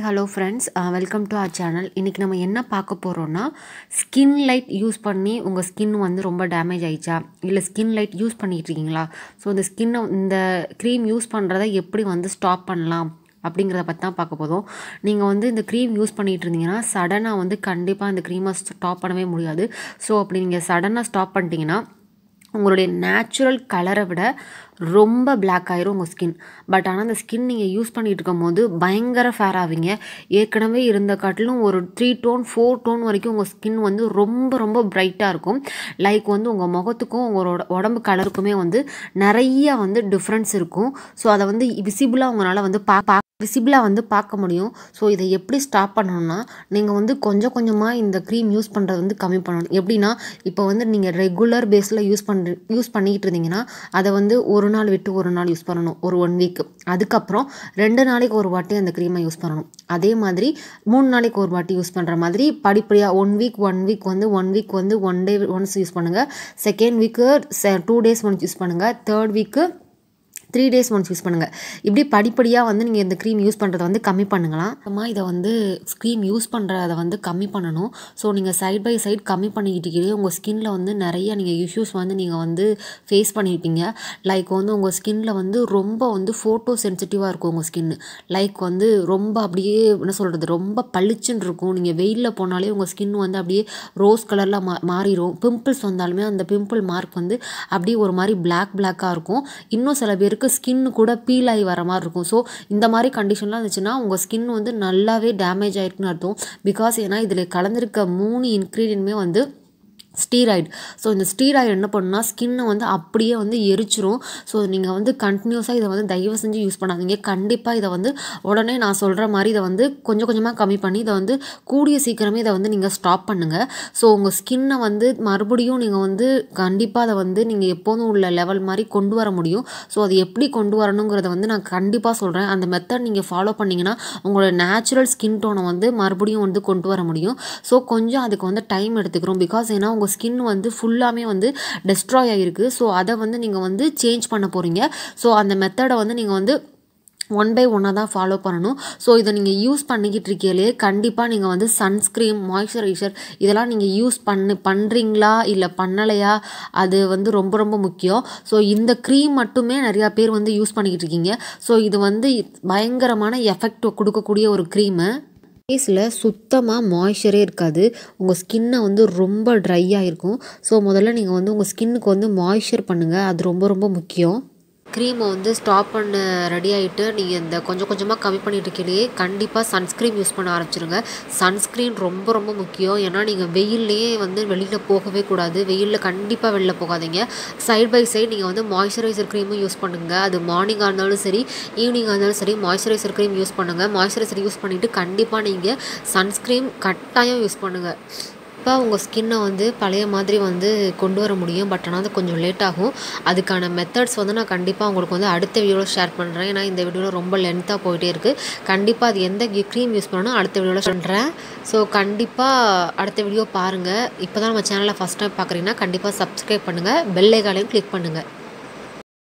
hello friends welcome to our channel இன்றைக்கி நம்ம என்ன பார்க்க போகிறோன்னா ஸ்கின் லைட் யூஸ் பண்ணி உங்கள் ஸ்கின் வந்து ரொம்ப டேமேஜ் ஆயிடுச்சா இல்லை ஸ்கின் லைட் யூஸ் பண்ணிட்டு இருக்கீங்களா ஸோ இந்த ஸ்கின்னை இந்த க்ரீம் யூஸ் பண்ணுறத எப்படி வந்து ஸ்டாப் பண்ணலாம் அப்படிங்கிறத பற்றி தான் பார்க்க போதும் நீங்கள் வந்து இந்த க்ரீம் யூஸ் பண்ணிகிட்டு இருந்தீங்கன்னா சடனாக வந்து கண்டிப்பாக இந்த க்ரீமை ஸ்டாப் பண்ணவே முடியாது ஸோ அப்படி நீங்கள் சடனாக ஸ்டாப் பண்ணிட்டீங்கன்னா உங்களுடைய நேச்சுரல் கலரை விட ரொம்ப பிளாக் ஆயிரும் உங்கள் ஸ்கின் பட் ஆனால் அந்த ஸ்கின் நீங்கள் யூஸ் பண்ணிட்டு இருக்கும் போது பயங்கர ஃபேர் ஆவீங்க ஏற்கனவே இருந்த காட்டிலும் ஒரு த்ரீ டோன் ஃபோர் டோன் வரைக்கும் உங்கள் ஸ்கின் வந்து ரொம்ப ரொம்ப பிரைட்டாக இருக்கும் லைக் வந்து உங்கள் முகத்துக்கும் உங்களோட உடம்பு கலருக்குமே வந்து நிறைய வந்து டிஃப்ரென்ஸ் இருக்கும் ஸோ அதை வந்து விசிபிளாக உங்களால் வந்து பா பா விசிபிளாக வந்து பார்க்க முடியும் ஸோ இதை எப்படி ஸ்டாப் பண்ணணும்னா நீங்கள் வந்து கொஞ்சம் கொஞ்சமாக இந்த க்ரீம் யூஸ் பண்ணுறது வந்து கம்மி பண்ணணும் எப்படின்னா இப்போ வந்து நீங்கள் ரெகுலர் பேஸில் யூஸ் பண்ணுற யூஸ் பண்ணிக்கிட்டு இருந்தீங்கன்னா அதை வந்து ஒரு நாள் விட்டு ஒரு நாள் யூஸ் பண்ணணும் ஒரு ஒன் வீக் அதுக்கப்புறம் ரெண்டு நாளைக்கு ஒரு வாட்டி அந்த க்ரீமை யூஸ் பண்ணணும் அதே மாதிரி மூணு நாளைக்கு ஒரு வாட்டி யூஸ் பண்ணுற மாதிரி படிப்படியாக ஒன் வீக் ஒன் வீக் வந்து ஒன் வீக் வந்து ஒன் டே ஒன்ஸ் யூஸ் பண்ணுங்கள் second week two days once use பண்ணுங்கள் third week three days once use பண்ணுங்கள் இப்படி படிப்படியாக வந்து நீங்கள் இந்த க்ரீம் யூஸ் பண்ணுறதை வந்து கம்மி பண்ணுங்களாம் அப்புறமா இதை வந்து க்ரீம் யூஸ் பண்ணுறத வந்து கம்மி பண்ணணும் ஸோ நீங்கள் சைட் பை சைட் கம்மி பண்ணிக்கிட்டே உங்கள் ஸ்கின்ல வந்து நிறைய நீங்கள் இஷ்யூஸ் வந்து நீங்கள் வந்து ஃபேஸ் பண்ணியிருப்பீங்க லைக் வந்து உங்கள் ஸ்கின்ல வந்து ரொம்ப வந்து ஃபோட்டோ சென்சிட்டிவாக இருக்கும் உங்கள் ஸ்கின்னு லைக் வந்து ரொம்ப அப்படியே என்ன சொல்கிறது ரொம்ப பளிச்சுன்னு இருக்கும் நீங்கள் வெயிலில் போனாலே உங்கள் ஸ்கின் வந்து அப்படியே ரோஸ் கலரில் மா மாறிடும் பிம்பிள்ஸ் வந்தாலுமே அந்த பிம்பிள் மார்க் வந்து அப்படியே ஒரு மாதிரி பிளாக் பிளாக்காக இருக்கும் இன்னும் சில பேருக்கு ஸ்கின் கூட பீல் ஆகி வர மாதிரி இருக்கும் ஸோ இந்த மாதிரி கண்டிஷன்லாம் இருந்துச்சுன்னா உங்கள் ஸ்கின் வந்து நல்லாவே டேமேஜ் ஆயிருக்குன்னு அர்த்தம் பிகாஸ் ஏன்னா இதில் கலந்துருக்க மூணு இன்க்ரீடியன்ட்மே வந்து ஸ்டீராய்டு ஸோ இந்த ஸ்டீராய்டு என்ன பண்ணுன்னா ஸ்கின்னை வந்து அப்படியே வந்து எரிச்சிரும் ஸோ நீங்கள் வந்து கண்டினியூஸாக இதை வந்து தயவு செஞ்சு யூஸ் பண்ணாதீங்க கண்டிப்பாக இதை வந்து உடனே நான் சொல்கிற மாதிரி இதை வந்து கொஞ்சம் கொஞ்சமாக கம்மி பண்ணி இதை வந்து கூடிய சீக்கிரமே இதை வந்து நீங்கள் ஸ்டாப் பண்ணுங்கள் ஸோ உங்கள் ஸ்கின்னை வந்து மறுபடியும் நீங்கள் வந்து கண்டிப்பாக அதை வந்து நீங்கள் எப்போதும் உள்ள லெவல் மாதிரி கொண்டு வர முடியும் ஸோ அது எப்படி கொண்டு வரணுங்கிறத வந்து நான் கண்டிப்பாக சொல்கிறேன் அந்த மெத்தட் நீங்கள் ஃபாலோ பண்ணிங்கன்னா உங்களோட நேச்சுரல் ஸ்கின் டோனை வந்து மறுபடியும் வந்து கொண்டு வர முடியும் ஸோ கொஞ்சம் அதுக்கு வந்து டைம் எடுத்துக்கிறோம் பிகாஸ் ஏன்னா உங்கள் ஸ்கின் வந்து ஃபுல்லாமே வந்து டெஸ்ட்ராய் ஆகிருக்கு ஸோ அதை வந்து நீங்கள் வந்து சேஞ்ச் பண்ண போகிறீங்க ஸோ அந்த மெத்தடை வந்து நீங்கள் வந்து ஒன் பை ஒன்னாக தான் ஃபாலோ பண்ணணும் ஸோ இதை நீங்கள் யூஸ் பண்ணிக்கிட்டு இருக்கையிலே கண்டிப்பாக நீங்கள் வந்து சன்ஸ்க்ரீம் மாய்ஸ்சரைசர் இதெல்லாம் நீங்கள் யூஸ் பண்ணு பண்ணுறீங்களா இல்லை பண்ணலையா அது வந்து ரொம்ப ரொம்ப முக்கியம் ஸோ இந்த க்ரீம் மட்டுமே நிறையா பேர் வந்து யூஸ் பண்ணிக்கிட்டு இருக்கீங்க ஸோ இது வந்து பயங்கரமான எஃபெக்ட் கொடுக்கக்கூடிய ஒரு க்ரீமு ஃபேஸில் சுத்தமாக மாய்ஸ்சரே இருக்காது உங்கள் ஸ்கின்னை வந்து ரொம்ப ட்ரையாக இருக்கும் ஸோ முதல்ல நீங்கள் வந்து உங்கள் ஸ்கின்னுக்கு வந்து மாய்ஸ்சர் பண்ணுங்கள் அது ரொம்ப ரொம்ப முக்கியம் க்ரீமை வந்து ஸ்டாப் பண்ண ரெடி ஆகிட்டு நீங்கள் இந்த கொஞ்சம் கொஞ்சமாக கம்மி பண்ணிட்டு இருக்கையிலேயே கண்டிப்பாக சன்ஸ்க்ரீம் யூஸ் பண்ண ஆரம்பிச்சிருங்க சன்ஸ்க்ரீன் ரொம்ப ரொம்ப முக்கியம் ஏன்னா நீங்கள் வெயில்லையே வந்து வெளியில் போகவே கூடாது வெயிலில் கண்டிப்பாக வெளில போகாதீங்க சைட் பை சைடு நீங்கள் வந்து மாய்ஸ்சரைசர் க்ரீமும் யூஸ் பண்ணுங்கள் அது மார்னிங்காக இருந்தாலும் சரி ஈவினிங்காக இருந்தாலும் சரி மாய்ஸ்சரைசர் க்ரீம் யூஸ் பண்ணுங்கள் மாய்ஸ்சரைசர் யூஸ் பண்ணிவிட்டு கண்டிப்பாக நீங்கள் சன்ஸ்க்ரீம் கட்டாயம் யூஸ் பண்ணுங்கள் இப்போ உங்கள் ஸ்கின்னை வந்து பழைய மாதிரி வந்து கொண்டு வர முடியும் பட் ஆனால் அது கொஞ்சம் லேட் ஆகும் அதுக்கான மெத்தட்ஸ் வந்து நான் கண்டிப்பாக உங்களுக்கு வந்து அடுத்த வீடியோவில் ஷேர் பண்ணுறேன் ஏன்னா இந்த வீடியோவில் ரொம்ப லென்த்தாக போயிட்டே இருக்குது கண்டிப்பாக அது எந்த க்ரீம் யூஸ் பண்ணணும் அடுத்த வீடியோவில் பண்ணுறேன் ஸோ கண்டிப்பாக அடுத்த வீடியோ பாருங்கள் இப்போ தான் நம்ம சேனலை ஃபஸ்ட் டைம் பார்க்குறீங்கன்னா கண்டிப்பாக சப்ஸ்கிரைப் பண்ணுங்கள் பெல் ஐக்கானையும் கிளிக் பண்ணுங்கள்